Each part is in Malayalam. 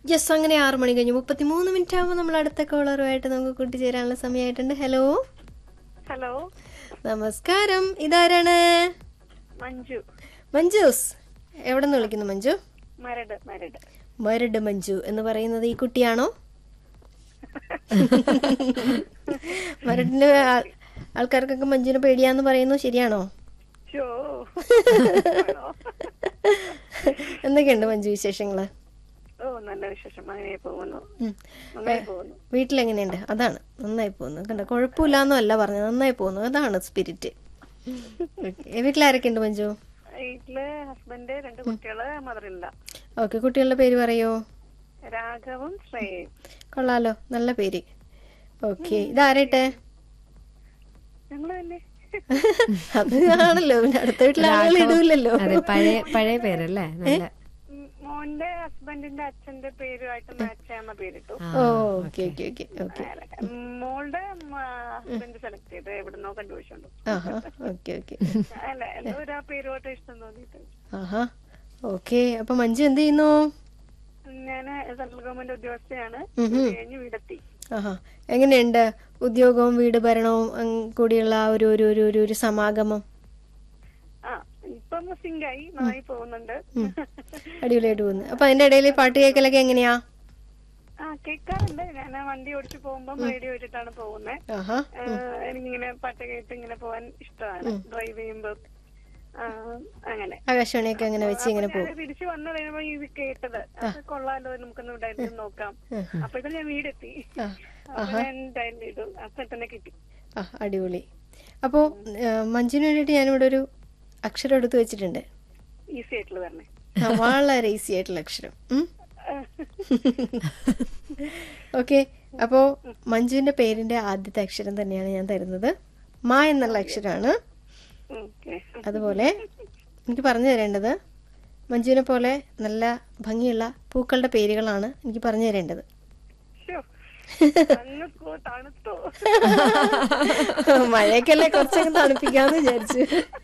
യെസ് അങ്ങനെ ആറ് മണി കഴിഞ്ഞ് മുപ്പത്തി മൂന്ന് മിനിറ്റ് ആകുമ്പോൾ നമ്മൾ അടുത്ത കോളറുമായിട്ട് നമുക്ക് കൂട്ടിച്ചേരാനുള്ള സമയമായിട്ടുണ്ട് ഹലോ ഹലോ നമസ്കാരം ഇതാരാണ് മഞ്ജു മഞ്ജുസ് എവിടെ നിന്ന് വിളിക്കുന്നു മഞ്ജു മരട് മരട് മരട് മഞ്ജു എന്ന് പറയുന്നത് ഈ കുട്ടിയാണോ മരടിന്റെ ആൾ- ആൾക്കാർക്കൊക്കെ മഞ്ജുവിനെ പേടിയാന്ന് പറയുന്നു ശരിയാണോ ഷോ എന്തൊക്കെയുണ്ട് മഞ്ജു വിശേഷങ്ങള് ഓ നല്ല വിശേഷം അങ്ങനെ പോകുന്നു ഉം. നന്നായി പോകുന്നു വീട്ടിലെങ്ങനെയുണ്ട് അതാണ് നന്നായി പോകുന്നു കണ്ട കുഴപ്പമില്ലാന്നും അല്ല പറഞ്ഞത് നന്നായി പോകുന്നു അതാണ് സ്പിരിറ്റ് വീട്ടിലാരൊക്കെ ഉണ്ട് മഞ്ജു വീട്ടില് ഹസ്ബൻഡ് രണ്ട് കുട്ടികള് മദറില്ല ഓക്കെ കുട്ടികളുടെ പേര് പറയോ രാഘവും ശ്രേയയും കൊള്ളാലോ നല്ല പേര് ഓക്കെ ഇതാരട്ടെ ഞങ്ങള് തന്നെ അത് ആണല്ലോ പിന്നെ അടുത്ത വീട്ടിലെ ആളുകൾ ഇടൂലല്ലോ അതെ പഴയ പഴയ പേരല്ലേ നല്ല ഉം, മോന്റെ ഹസ്ബൻഡിന്റെ അച്ഛന്റെ പേരുമായിട്ട് മാച്ച് ചെയ്യുന്ന പേരിട്ടു oh okay okay okay okay ഉം, മോളുടെ ഹസ്ബൻഡ് സെലക്ട് ചെയ്ത് എവിടുന്നോ കണ്ടുപിടിച്ചോണ്ടു ആഹാ ഓക്കെ ഓക്കെ അല്ല എന്തോ ഒരു ആ പേരുമായിട്ട് ഇഷ്ടം തോന്നിയിട്ട് ആഹാ ഓക്കെ അപ്പൊ മഞ്ജു എന്ത് ചെയ്യുന്നു ഞാന് സെൻട്രൽ ഗവൺമെന്റ് ഉദ്യോഗസ്ഥയാണ് ഉം ഹും. കഴിഞ്ഞ് വീടെത്തി ആഹാ എങ്ങനെയുണ്ട് ഉദ്യോഗവും വീട് ഭരണവും അങ് കൂടിയുള്ള ആ ഒരു ഒരു ഒരു ഒരു ഒരു സമാഗമം ആ ഇപ്പം സിംഗായി നന്നായി പോകുന്നുണ്ട് അടിപൊളിയായിട്ട് പോകുന്നു അപ്പൊ അതിന്റെ ഇടയിൽ പാട്ട് കേൾക്കലൊക്കെ എങ്ങനെയാ ആ കേൾക്കാറുണ്ട് ഞാൻ വണ്ടി ഓടിച്ചു പോകുമ്പോൾ റേഡിയോ ഇട്ടിട്ടാണ് പോകുന്നത് ആഹാ എനിക്കിങ്ങനെ പാട്ട് കേട്ട് ഇങ്ങനെ പോകാൻ ഇഷ്ടമാണ് ഡ്രൈവ് ചെയ്യുമ്പോ ആ, അങ്ങനെ ആകാശവാണിയൊക്കെ അങ്ങനെ വെച്ച് ഇങ്ങനെ ഞാൻ തിരിച്ചു വന്നു കഴിയുമ്പോ ഇത് കേട്ടത് അത് കൊള്ളാലോ നമുക്കൊന്ന് ഡയറി നോക്കാം അപ്പോഴത്തെ ഞാൻ വീടെത്തി ആ, അപ്പൊ ഞാൻ ഡയറി ഇട്ടു അപ്പൊ തന്നെ കിട്ടി ആ അടിപൊളി അപ്പോ മഞ്ജുവിന് വേണ്ടിയിട്ട് ഞാനിവിടെ ഒരു അക്ഷരം എടുത്തു വെച്ചിട്ടുണ്ട് ഈസി ആയിട്ടുള്ള പറഞ്ഞേ ആ, വളരെ ഈസി ആയിട്ടുള്ള അക്ഷരം ഓക്കെ അപ്പോ മഞ്ജുവിന്റെ പേരിന്റെ ആദ്യത്തെ അക്ഷരം തന്നെയാണ് ഞാൻ തരുന്നത് മാ എന്നുള്ള അക്ഷരമാണ് ഓക്കെ അതുപോലെ എനിക്ക് പറഞ്ഞു തരേണ്ടത് മഞ്ജുവിനെ പോലെ നല്ല ഭംഗിയുള്ള പൂക്കളുടെ പേരുകളാണ് എനിക്ക് പറഞ്ഞു തരേണ്ടത് തണുക്കോ തണുത്തോ മഴയൊക്കെയല്ലേ കുറച്ചൊക്കെ തണുപ്പിക്കാന്ന് വിചാരിച്ചു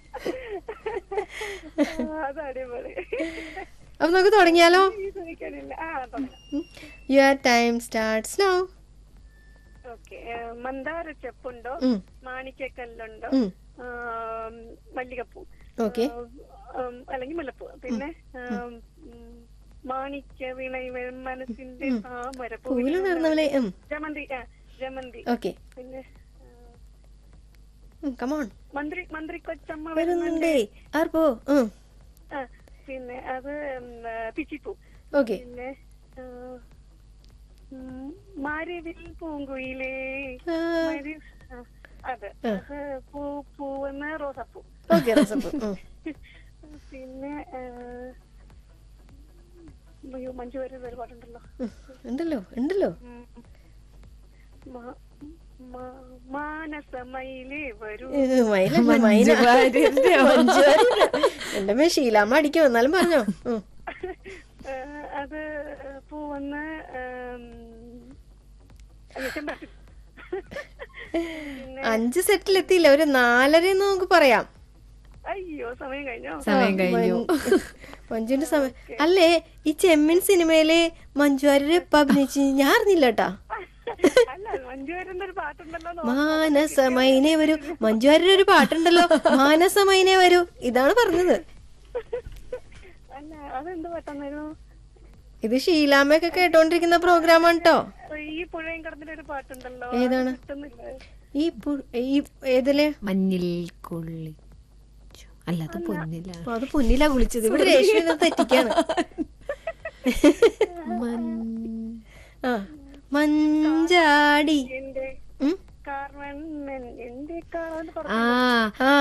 ആ, അത് അടിപൊളി അപ്പൊ നമുക്ക് തുടങ്ങിയാലോ ഈ ചോദിക്കാനില്ല ആ തുടങ്ങാം your time starts now okay മന്ദാര ചെപ്പുണ്ടോ മാണിക്കക്കല്ലുണ്ടോ ആം, മല്ലികപ്പൂ ഓക്കെ ആം, അല്ലെങ്കിൽ മുല്ലപ്പൂ പിന്നെ ആം, ഉം, മാണിക്യ വീണ മനസ്സിന്റെ താമരപ്പൂ പൂവില് നടന്നവളെ ജമന്തി ആ ജമന്തി ഓക്കെ പിന്നെ ആ, കമോൺ മന്ത്രി മന്ത്രി കൊച്ചമ്മ വരുന്നുണ്ടേ ആർപ്പോ ആ, പിന്നെ അത് ഉം, ആ, പിച്ചിപ്പൂ ഓക്കെ പിന്നെ ആ, ഉം, മാരിവിൽ പൂങ്കുയിലേ മാരി- ആ, അതെ അത് പൂ പൂവെന്ന് റോസപ്പൂ ഓക്കെ റസപ്പൂ പിന്നെ ആ, അയ്യോ മഞ്ജു വരുന്ന ഒരു പാട്ടുണ്ടല്ലോ ഉണ്ടല്ലോ ഉണ്ടല്ലോ ഉം. മാ- മാ- മാനസമയിലേ വരൂ ഇത് മയിലല്ല, മൈന. മഞ്ജു വാര്യര്. എന്റെ മേ ശീലാമ്മ അടിക്കും എന്നാലും പറഞ്ഞോ ഉം. ആ, അത് പൂവെന്ന് ആം, അയ്യോ, ചെമ്പരത്തി. പിന്നെ അഞ്ച് സെറ്റിൽ എത്തിയില്ല ഒരു നാലര എന്ന് നമുക്ക് പറയാം അയ്യോ സമയം കഴിഞ്ഞോ സമയം കഴിഞ്ഞു മഞ്ജുവിന്റെ സമയം അല്ലേ ഈ ചെമ്മീൻ സിനിമയില് മഞ്ജു വാര്യര് എപ്പ അഭിനയിച്ചു ഞാൻ അറിഞ്ഞില്ല കേട്ടാ അല്ല മഞ്ജു വരുന്ന ഒരു പാട്ടുണ്ടല്ലോ മാനസമൈനെ വരൂ മഞ്ജു വാര്യര് ഒരു പാട്ടുണ്ടല്ലോ മാനസമൈനെ വരൂ ഇതാണ് പറഞ്ഞത് അല്ല അതെന്ത് പാട്ടായിരുന്നു ഇത് ഷീലാമ്മയൊക്കെ കേട്ടോണ്ടിരിക്കുന്ന പ്രോഗ്രാമാണ് കേട്ടോ ഈ പുഴയും കടന്നിട്ട് ഒരു പാട്ടുണ്ടല്ലോ ഏതാണ്? അത് കിട്ടുന്നില്ല ഈ പു- ഈ ഏതില് മഞ്ഞിൽ കൊള്ളി അല്ല അത് പൊന്നില്ല ഓ, അത് പൊന്നിലാ കുളിച്ചത് ഇവിടെ രേഷ്മ ഇത് തെറ്റിക്കാണ് ആ മഞ്ചാടി എന്റെ ഉം? കാർമണ്ണൻ എന്റെ കാർ ആ ആ